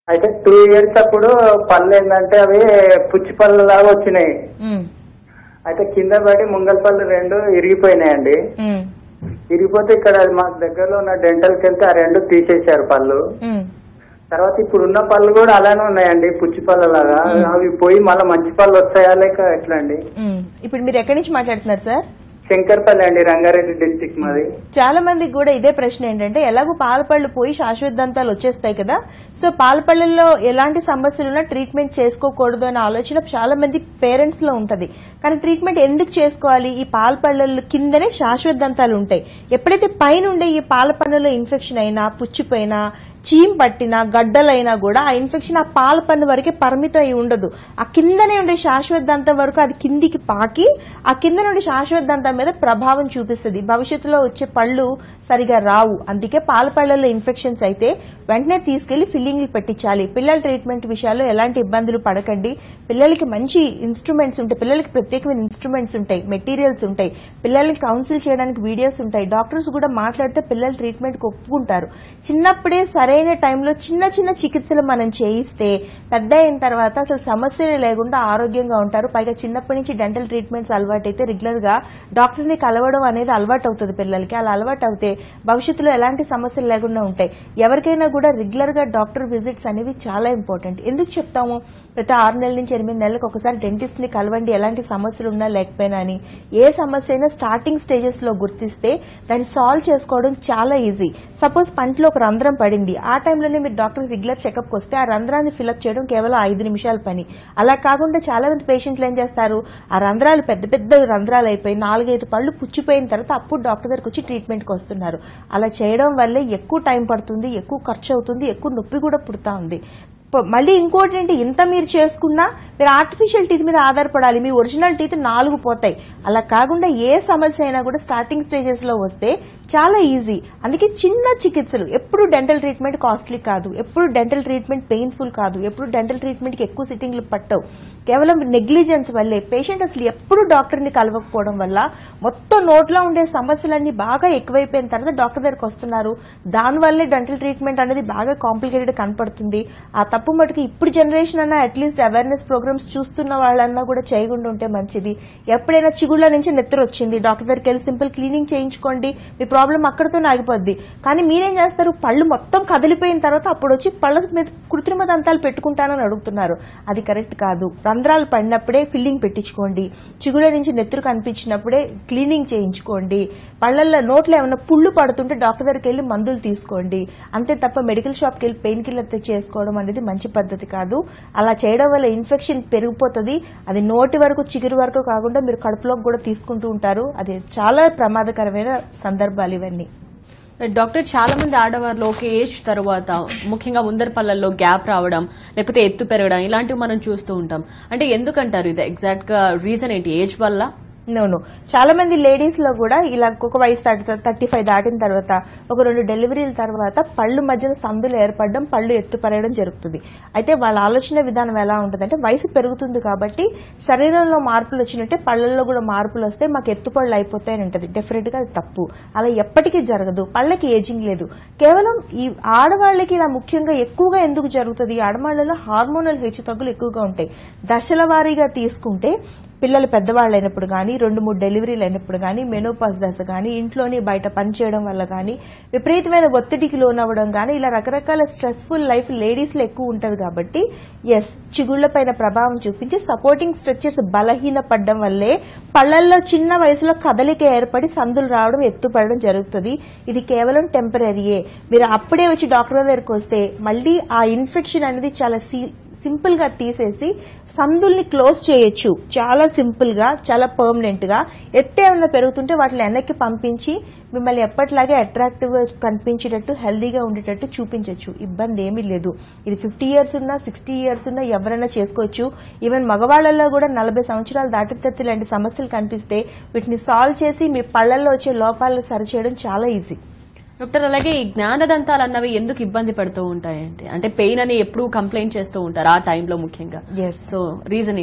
అయితే two years అప్పుడు పళ్ళు ఏంటంటే అవి పుచ్చి పళ్ళు లాగా వచ్చినాయి ఉమ్, అయితే కింద పడి ముంగల్ పళ్ళు రెండు ఇరిగిపోయినాయండి ఉమ్, ఇరిగిపోతే ఇక్కడ మాకు దగ్గరలో ఉన్న డెంటల్కి వెళ్తే ఆ రెండు తీసేశారు పళ్ళు ఉమ్. తర్వాత ఇప్పుడు ఉన్న పళ్ళు కూడా అలానే ఉన్నాయండి పుచ్చి పళ్ళ లాగా అవి పోయి మళ్ళీ మంచి పళ్ళు వస్తాయా లేక ఎట్లా అండి ఉమ్. ఇప్పుడు మీరు ఎక్కడి నుంచి మాట్లాడుతున్నారు సార్ శంకర్పల్లి అండి రంగారెడ్డి డిస్టిక్ మాది చాలా మందికి కూడా ఇదే ప్రశ్న ఏంటంటే ఎలాగో పాలపళ్ళు పోయి శాశ్వత దంతాలు వచ్చేస్తాయి కదా సో పాలపళ్ళల్లో ఎలాంటి సమస్యలు ఉన్నా ట్రీట్మెంట్ చేసుకోకూడదు అనే ఆలోచన చాలా మంది పేరెంట్స్ లో ఉంటది కానీ ట్రీట్మెంట్ ఎందుకు చేసుకోవాలి ఈ పాలపళ్ళ కిందనే శాశ్వత దంతాలు ఉంటాయి ఎప్పుడైతే పైన ఉండే ఈ పాల పన్నులో ఇన్ఫెక్షన్ అయినా పుచ్చిపోయినా చీమ్ పట్టినా గడ్డలైనా కూడా ఆ ఇన్ఫెక్షన్ ఆ పాల పన్ను వరకే పరిమితం అయి ఉండదు ఆ కిందనే ఉండే శాశ్వత దంతం వరకు అది కిందికి పాకి ఆ కింద నుండి శాశ్వత దంతం మీద ప్రభావం చూపిస్తుంది భవిష్యత్తులో వచ్చే పళ్ళు సరిగా రావు అందుకే పాల పళ్ళల్లో ఇన్ఫెక్షన్స్ అయితే వెంటనే తీసుకెళ్లి ఫిల్లింగ్లు పెట్టించాలి పిల్లల ట్రీట్మెంట్ విషయాల్లో ఎలాంటి ఇబ్బందులు పడకండి పిల్లలకి మంచి ఇన్స్ట్రుమెంట్స్ ఉంటాయి పిల్లలకి ప్రత్యేకమైన ఇన్స్ట్రుమెంట్స్ ఉంటాయి మెటీరియల్స్ ఉంటాయి పిల్లల్ని కౌన్సిల్ చేయడానికి వీడియోస్ ఉంటాయి డాక్టర్స్ కూడా మాట్లాడితే పిల్లల ట్రీట్మెంట్కి ఒప్పుకుంటారు చిన్నప్పుడే సరైన టైంలో చిన్న చిన్న చికిత్సలు మనం చేయిస్తే పెద్ద అయిన తర్వాత అసలు సమస్యలు లేకుండా ఆరోగ్యంగా ఉంటారు పైగా చిన్నప్పటి నుంచి డెంటల్ ట్రీట్మెంట్స్ అలవాటైతే రెగ్యులర్ గా డాక్టర్ని కలవడం అనేది అలవాటు అవుతుంది పిల్లలకి అలా అలవాటు అవుతే భవిష్యత్తులో ఎలాంటి సమస్యలు లేకుండా ఉంటాయి ఎవరికైనా కూడా రెగ్యులర్ గా డాక్టర్ విజిట్స్ అనేవి చాలా ఇంపార్టెంట్ ఎందుకు చెప్తాము ప్రతి ఆరు నెలల నుంచి ఎనిమిది నెలలకు ఒకసారి డెంటిస్ట్ ని కలవండి ఎలాంటి సమస్యలు ఉన్నా లేకపోయినా అని ఏ సమస్య అయినా స్టార్టింగ్ స్టేజెస్ లో గుర్తిస్తే దాన్ని సాల్వ్ చేసుకోవడం చాలా ఈజీ సపోజ్ పంటలో ఒక రంధ్రం పడింది ఆ టైంలోనే మీరు డాక్టర్ రెగ్యులర్ చెకప్ వస్తే ఆ రంధ్రాన్ని ఫిల్అప్ చేయడం కేవలం ఐదు నిమిషాల పని అలా కాకుండా చాలా మంది పేషెంట్లు ఏం చేస్తారు ఆ రంధ్రాలు పెద్ద పెద్ద రంధ్రాలు అయిపోయి నాలుగైదు పళ్ళు పుచ్చిపోయిన తర్వాత అప్పుడు డాక్టర్ దగ్గరికి వచ్చి ట్రీట్మెంట్కి వస్తున్నారు అలా చేయడం వల్లే ఎక్కువ టైం పడుతుంది ఎక్కువ ఖర్చు అవుతుంది ఎక్కువ నొప్పి కూడా పుడతా ఉంది ప- మళ్ళీ ఇంకోటి ఏంటి ఇంత మీరు చేసుకున్నా మీరు ఆర్టిఫిషియల్ టీత్ మీద ఆధారపడాలి మీ ఒరిజినల్ టీత్ నాలుగు పోతాయి అలా కాకుండా ఏ సమస్య అయినా కూడా స్టార్టింగ్ స్టేజెస్ లో వస్తే చాలా ఈజీ అందుకే చిన్న చికిత్సలు ఎప్పుడు డెంటల్ ట్రీట్మెంట్ కాస్ట్లీ కాదు ఎప్పుడు డెంటల్ ట్రీట్మెంట్ పెయిన్ఫుల్ కాదు ఎప్పుడు డెంటల్ ట్రీట్మెంట్ కి ఎక్కువ సిట్టింగ్లు పట్టవు కేవలం నెగ్లిజెన్స్ వల్లే పేషెంట్ అసలు ఎప్పుడు డాక్టర్ ని కలవకపోవడం వల్ల మొత్తం నోట్లో ఉండే సమస్యలన్నీ బాగా ఎక్కువైపోయిన తర్వాత డాక్టర్ దగ్గరికి వస్తున్నారు దానివల్లే డెంటల్ ట్రీట్మెంట్ అనేది బాగా కాంప్లికేటెడ్ కనపడుతుంది ఆ తప్పు మటుకు ఇప్పుడు జనరేషన్ అన్నా అట్లీస్ట్ అవేర్నెస్ ప్రోగ్రామ్స్ చూస్తున్న వాళ్ళన్నా కూడా చేయకుండా ఉంటే మంచిది ఎప్పుడైనా చిగుళ్ళ నుంచి నెత్తరు వచ్చింది డాక్టర్ దగ్గరికి వెళ్ళి సింపుల్ క్లీనింగ్ చేయించుకోండి మీ ప్రాబ్లం అక్కడితో ఆగిపోద్ది కానీ మీరేం చేస్తారు పళ్ళు మొత్తం కదిలిపోయిన తర్వాత అప్పుడు వచ్చి పళ్ళ మీద కృత్రిమ దంతాలు పెట్టుకుంటానని అడుగుతున్నారు అది కరెక్ట్ కాదు రంధ్రాలు పడినప్పుడే ఫిల్లింగ్ పెట్టించుకోండి చిగుళ్ళ నుంచి నెత్తురు కనిపించినప్పుడే క్లీనింగ్ చేయించుకోండి పళ్ళల్లో నోట్లో ఏమైనా పుళ్ళు పడుతుంటే డాక్టర్ దగ్గరికి వెళ్ళి మందులు తీసుకోండి అంతే తప్ప మెడికల్ షాప్కి వెళ్ళి పెయిన్ కిల్లర్ చేసుకోవడం అనేది మంచి పద్ధతి కాదు అలా చేయడం వల్ల ఇన్ఫెక్షన్ పెరిగిపోతుంది అది నోటి వరకు చిగురు వరకు కాకుండా మీరు కడుపులోకి కూడా తీసుకుంటూ ఉంటారు అది చాలా ప్రమాదకరమైన సందర్భాలు ఇవన్నీ డాక్టర్ చాలా మంది ఆడవారిలో ఒక ఏజ్ తర్వాత ముఖ్యంగా ముందర పళ్ళల్లో గ్యాప్ రావడం లేకపోతే ఎత్తు పెరగడం ఇలాంటివి మనం చూస్తూ ఉంటాం అంటే ఎందుకంటారు ఇది ఎగ్జాక్ట్ గా రీజన్ ఏంటి ఏజ్ వల్ల నోను చాలా మంది లేడీస్ లో కూడా ఇలా ఒక వయసు థర్టీ ఫైవ్ దాటిన తర్వాత ఒక రెండు డెలివరీల తర్వాత పళ్ళు మధ్యన సందులు ఏర్పడడం పళ్ళు ఎత్తు పెరగడం జరుగుతుంది అయితే వాళ్ళ ఆలోచన విధానం ఎలా ఉంటుందంటే వయసు పెరుగుతుంది కాబట్టి శరీరంలో మార్పులు వచ్చినట్టే పళ్ళల్లో కూడా మార్పులు వస్తే మాకు ఎత్తు పళ్ళు అయిపోతాయని ఉంటుంది డెఫినెట్ గా అది తప్పు అలా ఎప్పటికీ జరగదు పళ్ళకి ఏజింగ్ లేదు కేవలం ఈ ఆడవాళ్ళకి ఇలా ముఖ్యంగా ఎక్కువగా ఎందుకు జరుగుతుంది ఈ ఆడవాళ్లలో హార్మోనల్ హెచ్చుతగ్గులు ఎక్కువగా ఉంటాయి దశల వారీగా తీసుకుంటే పిల్లలు పెద్దవాళ్ళు అయినప్పుడు కానీ రెండు మూడు డెలివరీలు అయినప్పుడు కానీ మెనోపాస్ దశ కానీ ఇంట్లోనే బయట పని చేయడం వల్ల కానీ విపరీతమైన ఒత్తిడికి లోనవ్వడం కానీ ఇలా రకరకాల స్ట్రెస్ఫుల్ లైఫ్ లేడీస్ లో ఎక్కువ ఉంటది కాబట్టి ఎస్ చిగుళ్ల పైన ప్రభావం చూపించి సపోర్టింగ్ స్ట్రక్చర్స్ బలహీన పడడం వల్లే పళ్ళల్లో చిన్న వయసులో కదలిక ఏర్పడి సందులు రావడం ఎత్తుపడడం జరుగుతుంది ఇది కేవలం టెంపరీయే మీరు అప్పుడే వచ్చి డాక్టర్ దగ్గరికి వస్తే మళ్ళీ ఆ ఇన్ఫెక్షన్ అనేది చాలా సీ- సింపుల్ గా తీసేసి సందుల్ని క్లోజ్ చేయొచ్చు చాలా సింపుల్ గా చాలా పర్మనెంట్ గా ఎత్తు ఏమైనా పెరుగుతుంటే వాటిని వెనక్కి పంపించి మిమ్మల్ని ఎప్పటిలాగే అట్రాక్టివ్ గా కనిపించేటట్టు హెల్దీగా ఉండేటట్టు చూపించవచ్చు ఇబ్బంది ఏమీ లేదు ఇది ఫిఫ్టీ ఇయర్స్ ఉన్నా సిక్స్టీ ఇయర్స్ ఉన్నా ఎవరైనా చేసుకోవచ్చు ఈవెన్ మగవాళ్ళల్లో కూడా నలభై సంవత్సరాలు దాటిన తర్వాత ఇలాంటి సమస్యలు కనిపిస్తే వీటిని సాల్వ్ చేసి మీ పళ్ళల్లో వచ్చే లోపాలను సరిచేయడం చాలా ఈజీ డాక్టర్ అలాగే ఈ జ్ఞానదంతాలు అన్నవి ఎందుకు ఇబ్బంది పడుతూ ఉంటాయంటే అంటే పెయిన్ అని ఎప్పుడు కంప్లైంట్ చేస్తూ ఉంటారు ఆ టైంలో ముఖ్యంగా ఎస్ సో రీజన్ ఏంటి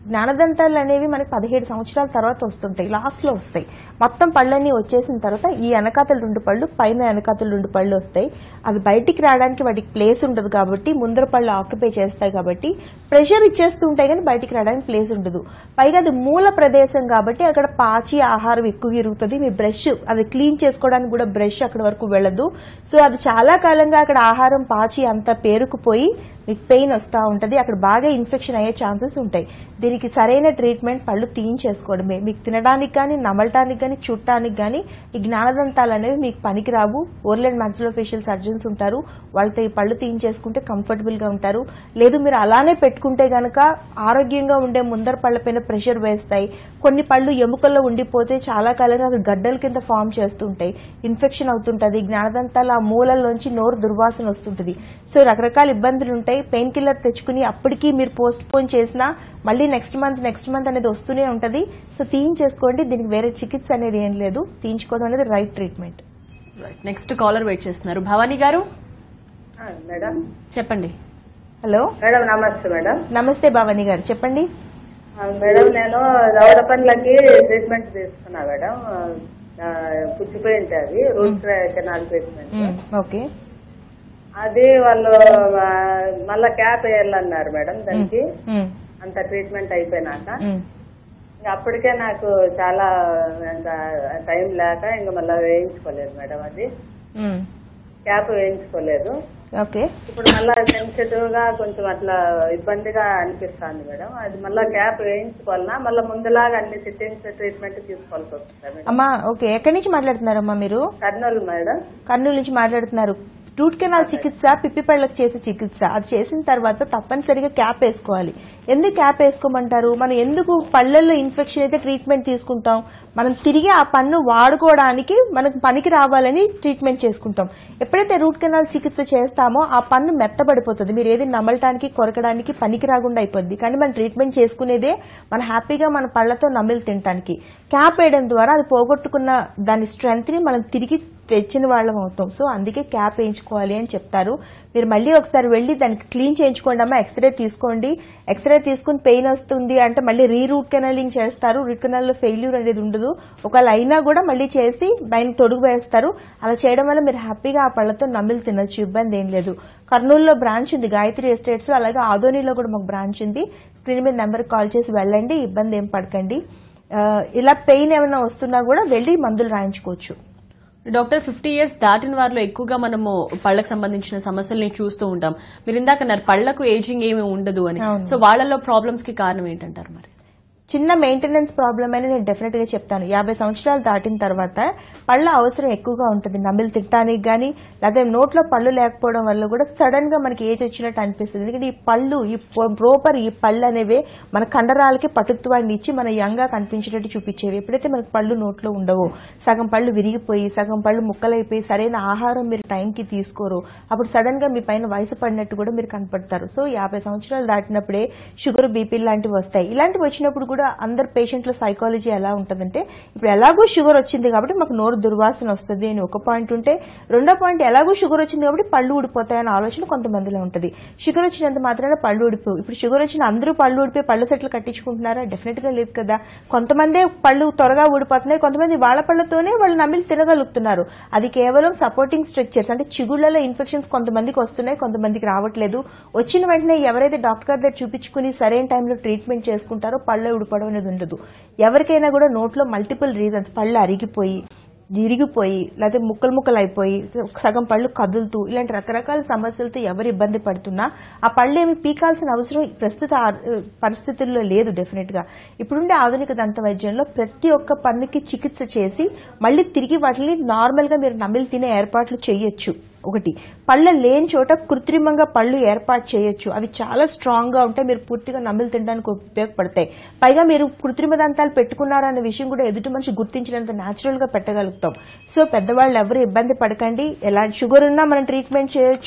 జ్ఞానదంతాలు అనేవి మనకి పదిహేడు సంవత్సరాల తర్వాత వస్తుంటాయి లాస్ట్ లో వస్తాయి మొత్తం పళ్ళన్నీ వచ్చేసిన తర్వాత ఈ వెనకాతలు రెండు పళ్ళు పైన వెనకాతలు రెండు పళ్ళు వస్తాయి అవి బయటికి రావడానికి వాటికి ప్లేస్ ఉండదు కాబట్టి ముందర పళ్ళు ఆక్యుపై చేస్తాయి కాబట్టి ప్రెషర్ ఇచ్చేస్తూ ఉంటాయి కానీ బయటికి రావడానికి ప్లేస్ ఉండదు పైగా అది మూల ప్రదేశం కాబట్టి అక్కడ పాచి ఆహారం ఎక్కువ ఇరుగుతుంది మీ బ్రష్ అది క్లీన్ చేసుకోవడానికి కూడా బ్రష్ అక్కడ వరకు వెళ్ళదు సో అది చాలా కాలంగా అక్కడ ఆహారం పాచి అంతా పేరుకుపోయి మీకు పెయిన్ వస్తూ ఉంటుంది అక్కడ బాగా ఇన్ఫెక్షన్ అయ్యే ఛాన్సెస్ ఉంటాయి దీనికి సరైన ట్రీట్మెంట్ పళ్ళు తీయించేసుకోవడమే మీకు తినడానికి కానీ నమలటానికి కానీ చుట్టానికి కానీ ఈ జ్ఞానదంతాలు అనేవి మీకు పనికిరావు oral and maxillofacial surgeons ఉంటారు వాళ్ళతో ఈ పళ్ళు తీయించేసుకుంటే కంఫర్టబుల్ గా ఉంటారు లేదు మీరు అలానే పెట్టుకుంటే గనక ఆరోగ్యంగా ఉండే ముందర పళ్ళపైన ప్రెషర్ వేస్తాయి కొన్ని పళ్ళు ఎముకల్లో ఉండిపోతే చాలా కాలంగా అవి గడ్డల కింద ఫామ్ చేస్తుంటాయి ఇన్ఫెక్షన్ అవుతుంటది జ్ఞానదంతాలు ఆ మూలల్లోంచి నోరు దుర్వాసన వస్తుంటది సో రకరకాల ఇబ్బందులు ఉంటాయి పెయిన్ కిల్లర్ తెచ్చుకుని అప్పటికి మీరు పోస్ట్ పోన్ చేసినా మళ్ళీ నెక్స్ట్ మంత్ నెక్స్ట్ మంత్ అనేది వస్తూనే ఉంటది సో తీయించేసుకోండి దీనికి వేరే చికిత్స అనేది ఏం లేదు తీయించుకోవడం అనేది right treatment next caller wait చేస్తున్నారు భవానీ గారు ఆ, మేడం చెప్పండి హలో మేడం నమస్తే మేడం నమస్తే భవానీ గారు చెప్పండి ఆ, మేడం నేను దవడ పండ్లకి ట్రీట్మెంట్ తీసుకున్నా మేడం ఆ, పుచ్చిపోయింది అది root canal treatment hmm, okay అది వాళ్ళు ఆ, మళ్ళా క్యాప్ వేయాలన్నారు మేడం దానికి మ్, అంత ట్రీట్మెంట్ అయిపోయినాక మ్, ఇంకా అప్పటికే నాకు చాలా ఇంకా టైం లేక ఇంకా మళ్ళీ వేయించుకోలేదు మేడం అది మ్, క్యాప్ వేయించుకోలేదు ఓకే ఇప్పుడు మళ్ళా సెన్సిటివ్ గా కొంచెం అట్లా ఇబ్బందిగా అనిపిస్తుంది మేడం అది మళ్ళా క్యాప్ వేయించుకోవాలన్నా మళ్ళీ ముందులాగా అన్ని సిట్టింగ్స్ ట్రీట్మెంట్ తీసుకోవాల్సి వస్తుంది మేడం అమ్మా ఓకే ఎక్కడి నుంచి మాట్లాడుతున్నారమ్మా మీరు కర్నూలు మేడం కర్నూలు నుంచి మాట్లాడుతున్నారు రూట్ కెనాల్ చికిత్స పిప్పి పళ్ళకు చేసే చికిత్స అది చేసిన తర్వాత తప్పనిసరిగా క్యాప్ వేసుకోవాలి ఎందుకు క్యాప్ వేసుకోమంటారు మనం ఎందుకు పళ్ళల్లో ఇన్ఫెక్షన్ అయితే ట్రీట్మెంట్ తీసుకుంటాం మనం తిరిగి ఆ పన్ను వాడుకోవడానికి మనకు పనికి రావాలని ట్రీట్మెంట్ చేసుకుంటాం ఎప్పుడైతే రూట్ కెనాల్ చికిత్స చేస్తామో ఆ పన్ను మెత్తబడిపోతుంది మీరు ఏది నమలటానికి కొరకడానికి పనికి రాకుండా అయిపోద్ది కానీ మనం ట్రీట్మెంట్ చేసుకునేదే మన హ్యాపీగా మన పళ్ళతో నమిలి తినడానికి క్యాప్ వేయడం ద్వారా అది పోగొట్టుకున్న దాని స్ట్రెంగ్త్ ని మనం తిరిగి తెచ్చిన వాళ్ళం అవుతాం సో అందుకే క్యాప్ వేయించుకోవాలి అని చెప్తారు మీరు మళ్ళీ ఒకసారి వెళ్ళి దానికి క్లీన్ చేయించుకోండి అమ్మా ఎక్స్రే తీసుకోండి ఎక్స్రే తీసుకుని పెయిన్ వస్తుంది అంటే మళ్ళీ రీ రూట్ కెనలింగ్ చేస్తారు రూట్ కెనాల్ లో ఫెయిల్యూర్ అనేది ఉండదు ఒకవేళ అయినా కూడా మళ్ళీ చేసి దాన్ని తొడుగు వేస్తారు అలా చేయడం వల్ల మీరు హ్యాపీగా ఆ పళ్ళతో నమిలి తినొచ్చు ఇబ్బంది ఏం లేదు కర్నూలులో బ్రాంచ్ ఉంది గాయత్రి ఎస్టేట్స్ లో అలాగే ఆదోనిలో కూడా మాకు బ్రాంచ్ ఉంది స్క్రీన్ మీద నెంబర్ కాల్ చేసి వెళ్ళండి ఇబ్బంది ఏం పడకండి ఆ, ఇలా పెయిన్ ఏమైనా వస్తున్నా కూడా వెళ్ళి మందులు రాయించుకోవచ్చు డాక్టర్ ఫిఫ్టీ ఇయర్స్ దాటిన వారిలో ఎక్కువగా మనము పళ్ళకు సంబంధించిన సమస్యల్ని చూస్తూ ఉంటాం మీరు ఇందాక అన్నారు పళ్ళకు ఏజింగ్ ఏమీ ఉండదు అని అవును. సో వాళ్ళలో ప్రాబ్లమ్స్ కి కారణం ఏంటంటారు మరి చిన్న మెయింటెనెన్స్ ప్రాబ్లం అని నేను డెఫినెట్ గా చెప్తాను యాభై సంవత్సరాలు దాటిన తర్వాత పళ్ళ అవసరం ఎక్కువగా ఉంటుంది నమిలి తినడానికి గానీ లేదా నోట్లో పళ్ళు లేకపోవడం వల్ల కూడా సడన్ గా మనకి ఏజ్ వచ్చినట్టు అనిపిస్తుంది ఎందుకంటే ఈ పళ్ళు ఈ ప్రోపర్ ఈ పళ్ళు అనేవి మన కండరాలకి పటుత్వాన్ని ఇచ్చి మన యంగ్ గా కనిపించేటట్టు చూపించేవి ఎప్పుడైతే మనకి పళ్ళు నోట్లో ఉండవో సగం పళ్ళు విరిగిపోయి సగం పళ్ళు ముక్కలైపోయి సరైన ఆహారం మీరు టైంకి తీసుకోరు అప్పుడు సడన్ గా మీ పైన వయసు పడినట్టు కూడా మీరు కనపడతారు సో యాభై సంవత్సరాలు దాటినప్పుడే షుగర్ బీపీ లాంటివి వస్తాయి ఇలాంటివి వచ్చినప్పుడు కూడా అందరు పేషెంట్ల సైకాలజీ ఎలా ఉంటుందంటే ఇప్పుడు ఎలాగో షుగర్ వచ్చింది కాబట్టి మాకు నోరు దుర్వాసన వస్తుంది అని ఒక పాయింట్ ఉంటే రెండో పాయింట్ ఎలాగో షుగర్ వచ్చింది కాబట్టి పళ్ళు ఊడిపోతాయన్న ఆలోచన కొంతమందిలో ఉంటుంది షుగర్ వచ్చినంత మాత్రాన పళ్ళు ఊడిపోవు ఇప్పుడు షుగర్ వచ్చిన అందరూ పళ్ళు ఊడిపోయి పళ్ళ సెట్లు కట్టించుకుంటున్నారా డెఫినెట్ గా లేదు కదా కొంతమందే పళ్ళు త్వరగా ఊడిపోతున్నాయి కొంతమంది వాళ్ళ పళ్ళతోనే వాళ్ళు నమిలి తినగలుగుతున్నారు అది కేవలం సపోర్టింగ్ స్ట్రక్చర్స్ అంటే చిగుళ్లలో ఇన్ఫెక్షన్స్ కొంతమందికి వస్తున్నాయి కొంతమందికి రావట్లేదు వచ్చిన వెంటనే ఎవరైతే డాక్టర్ గారి దగ్గర చూపించుకుని సరైన టైంలో ట్రీట్మెంట్ చేసుకుంటారో పళ్ళు ఊడిపోవడం అనేది ఉండదు ఎవరికైనా కూడా నోట్లో మల్టిపుల్ రీజన్స్ పళ్ళు అరిగిపోయి ఇరిగిపోయి లేకపోతే ముక్కలు ముక్కలు అయిపోయి సగం పళ్ళు కదులుతూ ఇలాంటి రకరకాల సమస్యలతో ఎవరు ఇబ్బంది పడుతున్నా ఆ పళ్ళు ఏమి పీకాల్సిన అవసరం ప్రస్తుత ఆ- పరిస్థితుల్లో లేదు డెఫినెట్ గా ఇప్పుడుండే ఆధునిక దంత వైద్యంలో ప్రతి ఒక్క పన్నుకి చికిత్స చేసి మళ్ళీ తిరిగి వాటిని నార్మల్ గా మీరు నమిలి తినే ఏర్పాట్లు చేయొచ్చు ఒకటి పళ్ళ లేని చోట కృత్రిమంగా పళ్ళు ఏర్పాటు చేయొచ్చు అవి చాలా స్ట్రాంగ్ గా ఉంటాయి మీరు పూర్తిగా నమిలి తినడానికి ఉపయోగపడతాయి పైగా మీరు కృత్రిమ దంతాలు పెట్టుకున్నారన్న విషయం కూడా ఎదుటి మనిషి గుర్తించినంత న్యాచురల్ గా పెట్టగలుగుతాం సో పెద్దవాళ్ళు ఎవరు ఇబ్బంది పడకండి ఎలాంటి షుగర్ ఉన్నా మనం ట్రీట్మెంట్ చేయొచ్చు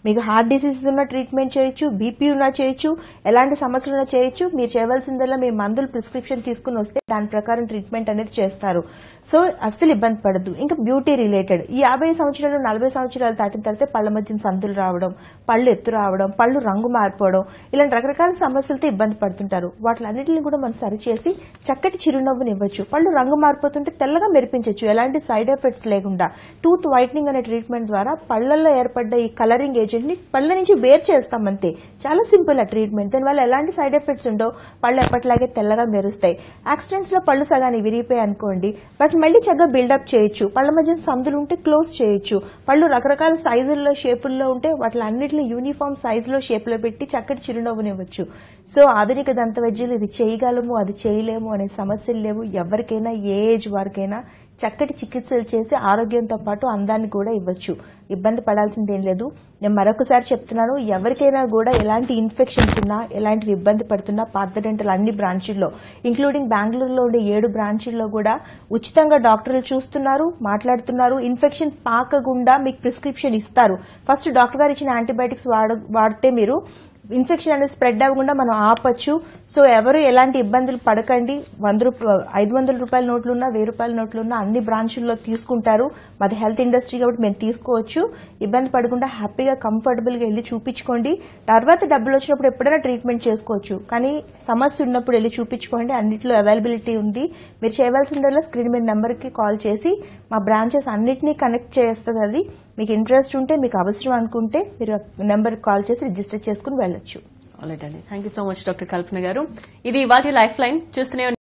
మీకు హార్ట్ డిసీజెస్ ఉన్న ట్రీట్మెంట్ చేయొచ్చు బీపీ ఉన్నా చేయొచ్చు ఎలాంటి సమస్యలు ఉన్నా చేయొచ్చు మీరు చేయవలసిందల్లా మీ మందులు ప్రిస్క్రిప్షన్ తీసుకుని వస్తే దాని ప్రకారం ట్రీట్మెంట్ అనేది చేస్తారు సో అస్సలు ఇబ్బంది పడద్దు ఇంకా బ్యూటీ రిలేటెడ్ ఈ యాభై సంవత్సరాలు నలభై సంవత్సరాలు దాటిన తర్వాత పళ్ళ మధ్యన సందులు రావడం పళ్ళు ఎత్తు రావడం పళ్ళు రంగు మారిపోవడం ఇలాంటి రకరకాల సమస్యలతో ఇబ్బంది పడుతుంటారు వాటిలన్నింటినీ కూడా మనం సరిచేసి చక్కటి చిరునవ్వుని ఇవ్వచ్చు పళ్ళు రంగు మారిపోతుంటే తెల్లగా మెరిపించవచ్చు ఎలాంటి సైడ్ ఎఫెక్ట్స్ లేకుండా టూత్ వైట్నింగ్ అనే ట్రీట్మెంట్ ద్వారా పళ్ళల్లో ఏర్పడ్డ ఈ కలరింగ్ ఏజెంట్ ని పళ్ళ నుంచి వేరు చేస్తాం అంతే చాలా సింపుల్ ఆ ట్రీట్మెంట్ దానివల్ల ఎలాంటి సైడ్ ఎఫెక్ట్స్ ఉండవు పళ్ళు ఎప్పటిలాగే తెల్లగా మెరుస్తాయి యాక్సిడెంట్స్ లో పళ్ళు సగాన్ని విరిగిపోయాయి అనుకోండి వాటిని మళ్ళీ చక్కగా బిల్డప్ చేయొచ్చు పళ్ళ మధ్య సందులు ఉంటే క్లోజ్ చేయొచ్చు పళ్ళు రకరకాల సైజుల్లో షేపుల్లో ఉంటే వాటి అన్నిటిని యూనిఫామ్ సైజులో షేప్లో పెట్టి చక్కటి చిరునవ్వునివ్వచ్చు సో ఆధునిక దంత వైద్యులు ఇది చేయగలము అది చేయలేము అనే సమస్యలు లేవు ఎవరికైనా ఏ ఏజ్ వారికైనా చక్కటి చికిత్సలు చేసి ఆరోగ్యంతో పాటు అందాన్ని కూడా ఇవ్వచ్చు ఇబ్బంది పడాల్సింది ఏం లేదు నేను మరొకసారి చెప్తున్నాను ఎవరికైనా కూడా ఎలాంటి ఇన్ఫెక్షన్స్ ఉన్నా ఎలాంటి ఇబ్బంది పడుతున్నా పార్థ డెంటల్ అన్ని బ్రాంచుల్లో ఇంక్లూడింగ్ బెంగళూరులో ఉండే ఏడు బ్రాంచుల్లో కూడా ఉచితంగా డాక్టర్లు చూస్తున్నారు మాట్లాడుతున్నారు ఇన్ఫెక్షన్ పాకకుండా మీకు ప్రిస్క్రిప్షన్ ఇస్తారు ఫస్ట్ డాక్టర్ గారు ఇచ్చిన యాంటీబయాటిక్స్ వాడ వాడితే మీరు ఇన్ఫెక్షన్ అనేది స్ప్రెడ్ అవ్వకుండా మనం ఆపచ్చు సో ఎవరు ఎలాంటి ఇబ్బందులు పడకండి వంద రూపాయలు ఐదు వందల రూపాయల నోట్లున్నా వెయ్యి రూపాయల నోట్లున్నా అన్ని బ్రాంచుల్లో తీసుకుంటారు మాది హెల్త్ ఇండస్ట్రీ కాబట్టి మేము తీసుకోవచ్చు ఇబ్బంది పడకుండా హ్యాపీగా కంఫర్టబుల్గా వెళ్ళి చూపించుకోండి తర్వాత డబ్బులు వచ్చినప్పుడు ఎప్పుడైనా ట్రీట్మెంట్ చేసుకోవచ్చు కానీ సమస్య ఉన్నప్పుడు వెళ్ళి చూపించుకోండి అన్నిట్లో అవైలబిలిటీ ఉంది మీరు చేయవలసిందల్లా స్క్రీన్ మీద నెంబర్కి కాల్ చేసి మా బ్రాంచెస్ అన్నిటినీ కనెక్ట్ చేస్తుంది అది మీకు ఇంట్రెస్ట్ ఉంటే మీకు అవసరం అనుకుంటే మీరు నెంబర్కి కాల్ చేసి రిజిస్టర్ చేసుకుని వెళ్ళొచ్చు ఆల్రైట్ అండి thank you so much doctor Kalpana గారు ఇది వాటి లైఫ్ లైన్ చూస్తూనే